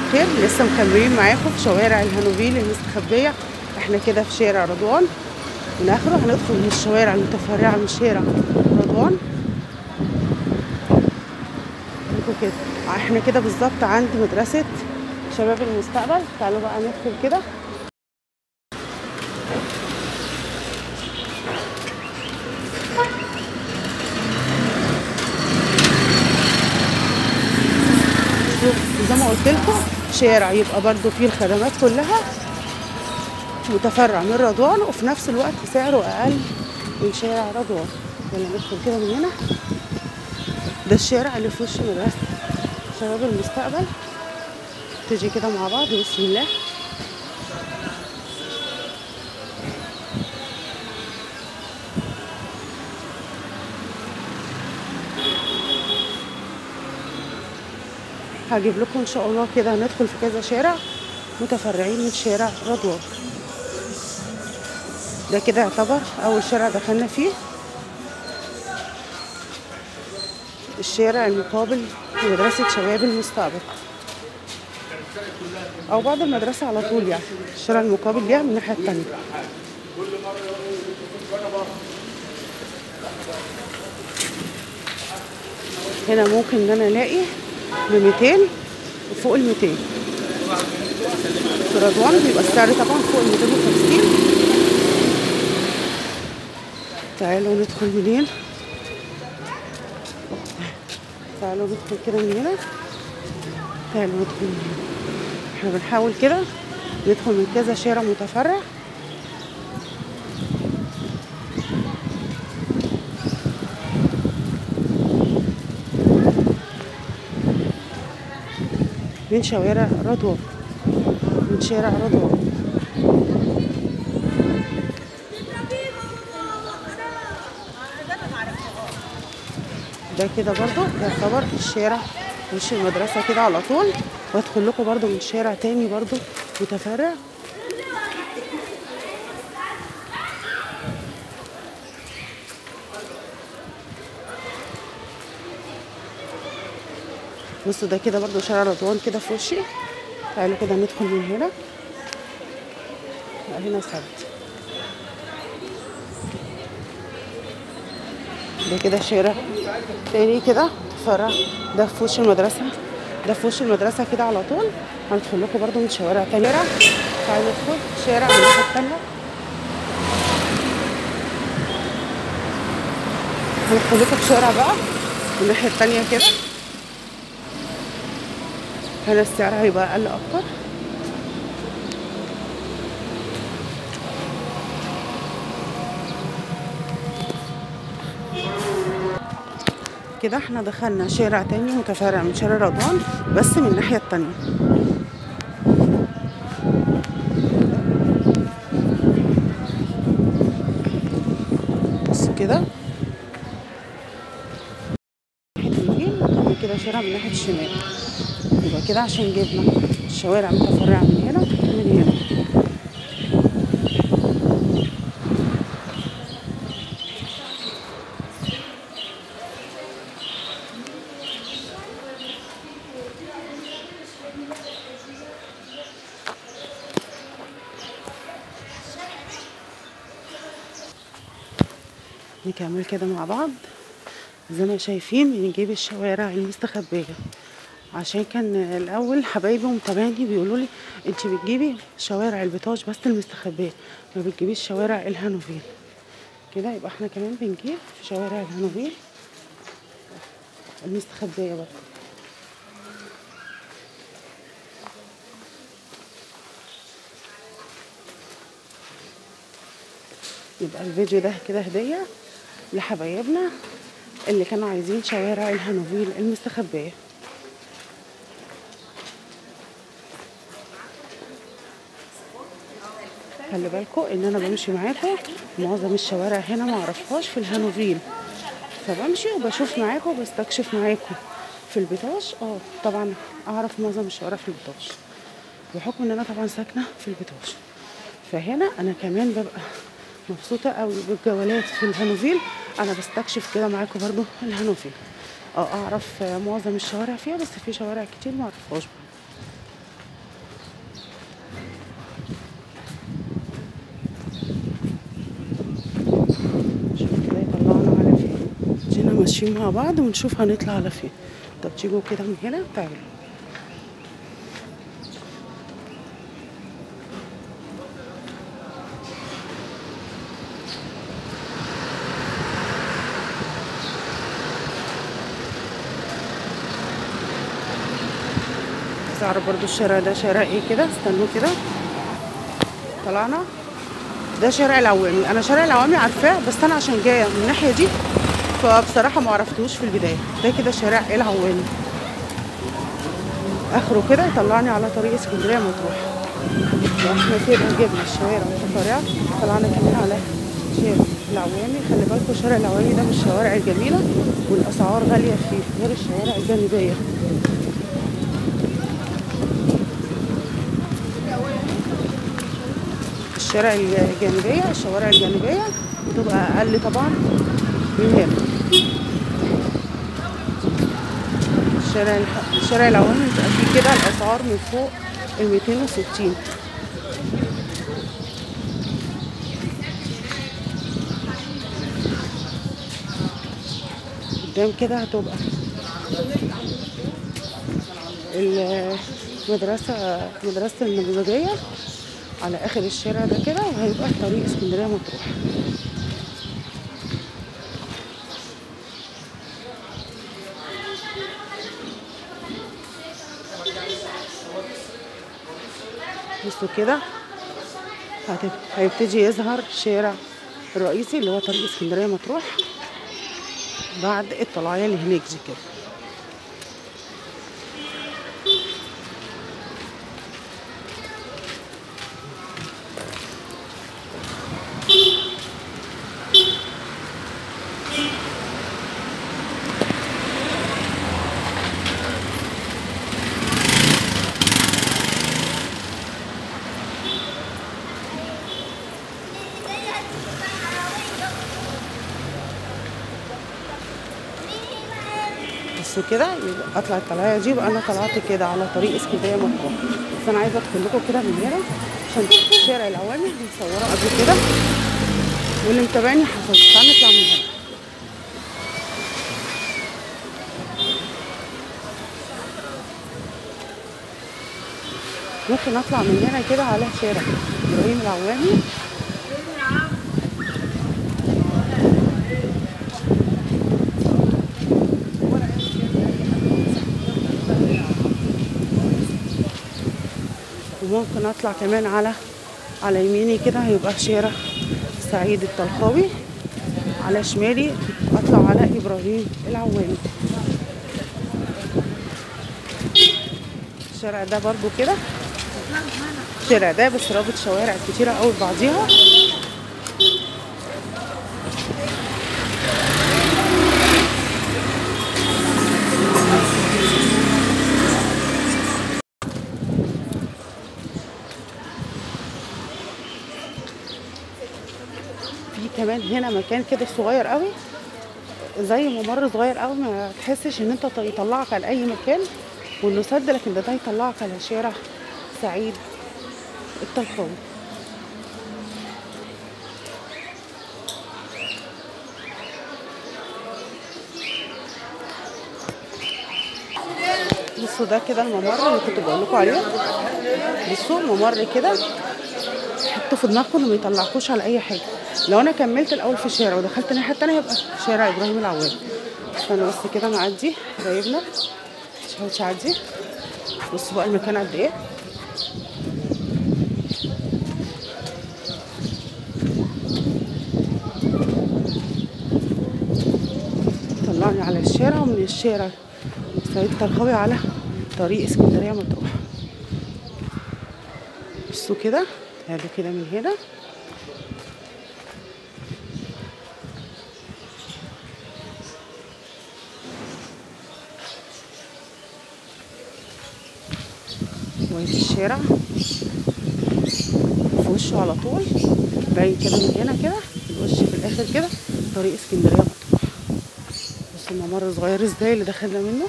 الخير لسه مكملين معاكم في شوارع الهانوفيل المستخبية احنا كده في شارع رضوان من اخره هندخل من الشوارع المتفرعة من شارع رضوان شوفوا كده احنا كده بالظبط عند مدرسة شباب المستقبل تعالوا بقى ندخل كده زي ما قلت لكم شارع يبقى برضو فيه الخدمات كلها متفرع من رضوان وفي نفس الوقت سعره اقل من شارع رضوان يلا ندخل كده من هنا ده الشارع اللي في وش مدرسة شباب المستقبل تيجي كده مع بعض بسم الله هجيب لكم ان شاء الله كده هندخل في كذا شارع متفرعين من شارع رضوان ده كده يعتبر اول شارع دخلنا فيه الشارع المقابل لمدرسة شباب المستقبل او بعد المدرسة على طول يعني الشارع المقابل ليها من الناحية التانية هنا ممكن ان انا الاقي ب 200 وفوق ال 200 في رضوان بيبقى السعر طبعا فوق ال 250 تعالوا ندخل منين تعالوا ندخل كده من هنا تعالوا ندخل من هنا احنا بنحاول كده ندخل من كذا شارع متفرع من شوارع رضوان من شارع رضوان ده كده برضو يعتبر الشارع وش المدرسة كده على طول وادخل لكم برضو من شارع تاني برضو متفرع بصوا ده كده برضو شارع رضوان كده في وشي تعالوا كده ندخل من هنا لا هنا سد ده كده شارع تاني كده فرع ده في وش المدرسة ده في وش المدرسة كده على طول هندخل لكم برضو من شوارع تانية تعالوا ندخل شارع من الناحية التانية هندخل لكم في شارع بقى من الناحية التانية كده هنا السعر هيبقى اقل اكتر كده احنا دخلنا شارع تاني متفرع من شارع رضوان بس من الناحية التانية بص كده ناحية اليمين وبعد كده شارع من ناحية الشمال يبقى كده عشان جبنا الشوارع متفرعة من هنا ومن هنا نكمل كده مع بعض زي ما شايفين بنجيب الشوارع المستخبية عشان كان الاول حبايبي ومتابعيني بيقولوا لي انت بتجيبي شوارع البطاش بس المستخبيه ما بتجيبيش شوارع الهانوفيل كده يبقى احنا كمان بنجيب في شوارع الهانوفيل المستخبيه برضه يبقى الفيديو ده كده هديه لحبايبنا اللي كانوا عايزين شوارع الهانوفيل المستخبيه خلي بالكم ان انا بمشي معاكم معظم الشوارع هنا ما اعرفهاش في الهانوفيل فبمشي وبشوف معاكم وبستكشف معاكم في البطاش اه طبعا اعرف معظم الشوارع في البطاش بحكم ان انا طبعا ساكنه في البطاش فهنا انا كمان ببقى مبسوطه قوي بالجولات في الهانوفيل انا بستكشف كده معاكم برضو الهانوفيل اه اعرف معظم الشوارع فيها بس في شوارع كتير ما اعرفهاش ماشيين مع بعض ونشوف هنطلع على فين طب تيجوا كده من هنا تعالوا عايز اعرف برضو الشارع ده شارع ايه كده استنوا كده طلعنا ده شارع العوامي انا شارع العوامي عارفاه بس انا عشان جايه من الناحيه دي فبصراحه ما عرفتوش في البدايه ده كده شارع العوامي اخره كده يطلعني على طريق اسكندريه مطروح واحنا كده جبنا الشوارع المتفرعه طلعنا كمان على شارع العوامي خلي بالكم شارع العوامي ده من الشوارع الجميله والاسعار غاليه فيه غير الشوارع الجانبيه الشارع الجانبية الشوارع الجانبية بتبقى أقل طبعا من هنا الشارع الح- الشارع العوامي بتبقى فيه كده الأسعار من فوق ال 260 قدام كده هتبقى المدرسة مدرسة النموذجية على آخر الشارع ده كده وهيبقى طريق اسكندرية مطروح بصوا كده هت- هيبتدي يظهر الشارع الرئيسي اللي هو طريق اسكندرية مطروح بعد الطلعية اللي هناك دي كده بس كده يبقى اطلع الطلعيه دي يبقى انا طلعت كده على طريق اسكندريه مطروح بس انا عايزه ادخل لكم كده من هنا عشان تشوفوا شارع العوامي مصوره قبل كده واللي متابعني حصل تعالى نطلع من هنا ممكن اطلع من هنا كده على شارع ابراهيم العوامي وممكن اطلع كمان على على يميني كده هيبقى شارع سعيد الطلخاوي على شمالي اطلع على ابراهيم العوامي الشارع ده برضو كده الشارع ده بس رابط شوارع كتيرة قوي ببعضيها في كمان هنا مكان كده صغير قوي زي ممر صغير قوي ما تحسش ان انت يطلعك على اي مكان وانه سد لكن ده ده يطلعك على شارع سعيد الطلخاوي بصوا ده كده الممر اللي كنت بقول لكم عليه بصوا الممر كده حطوا في دماغكم انه ما يطلعكوش على اي حاجه لو انا كملت الاول في الشارع ودخلت الناحيه التانيه هيبقى شارع ابراهيم العوام استنى بس كده نعدي قرايبنا مش هحاولش اعدي بصوا بقى المكان قد ايه طلعني على الشارع ومن الشارع سعيد الطرخاوي على طريق اسكندريه مطروح بصوا كده هذا كده من هنا وادي الشارع في وشه على طول باين كده من هنا كده الوش في الاخر كده طريق اسكندريه مطروح بصوا الممر صغير ازاي اللي دخلنا منه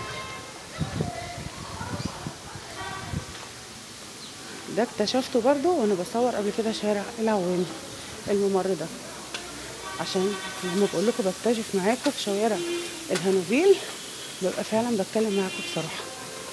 ده اكتشفته برضو وانا بصور قبل كده شارع العوامي الممر ده عشان لما بقول لكم بكتشف معاكم في شوارع الهانوفيل ببقى فعلا بتكلم معاكم بصراحه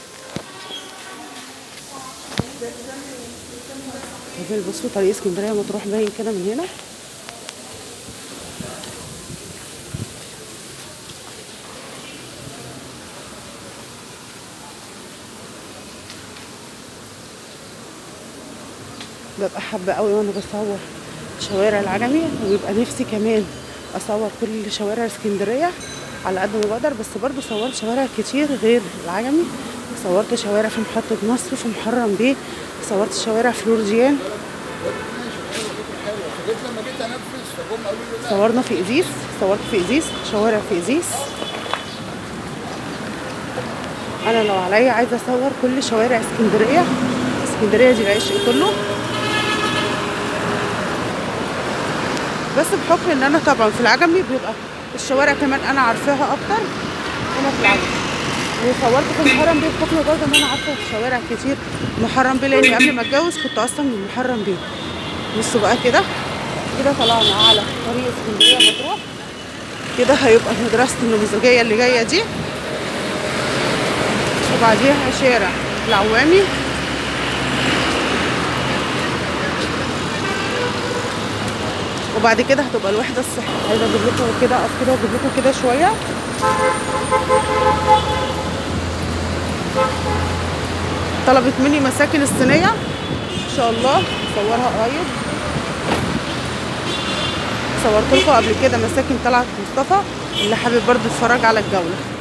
طيب بصوا طريق اسكندريه مطروح باين كده من هنا ببقى حابة قوي وانا بصور شوارع العجمي ويبقى نفسي كمان اصور كل شوارع اسكندرية على قد ما بقدر بس برضو صورت شوارع كتير غير العجمي صورت شوارع في محطة مصر في محرم بيه صورت شوارع فلورجيان جيت لما جيت انفذ فجم قالوا لي لا صورنا في ازيس صورت في ازيس شوارع في ازيس انا لو عليا عايزه اصور كل شوارع اسكندريه اسكندريه دي العشق كله بس بحكم ان انا طبعا في العجمي بيبقى الشوارع كمان انا عارفاها اكتر هنا في العجمي وصورت في محرم بيه بحكم برضه ان انا عارفه شوارع كتير محرم بيه لاني قبل ما اتجوز كنت اصلا من محرم بيه بصوا بقى كده كده طلعنا على طريق اسكندريه مطروح كده هيبقى مدرسة النموذجية اللي جاية دي وبعديها شارع العوامي وبعد كده هتبقى الوحدة الصحية عايزة اجيب لكم كده اقف كده واجيب لكم كده شوية طلبت مني مساكن الصينية ان شاء الله اصورها قريب صورت لكم قبل كده مساكن طلعت مصطفى اللي حابب برضو يتفرج على الجولة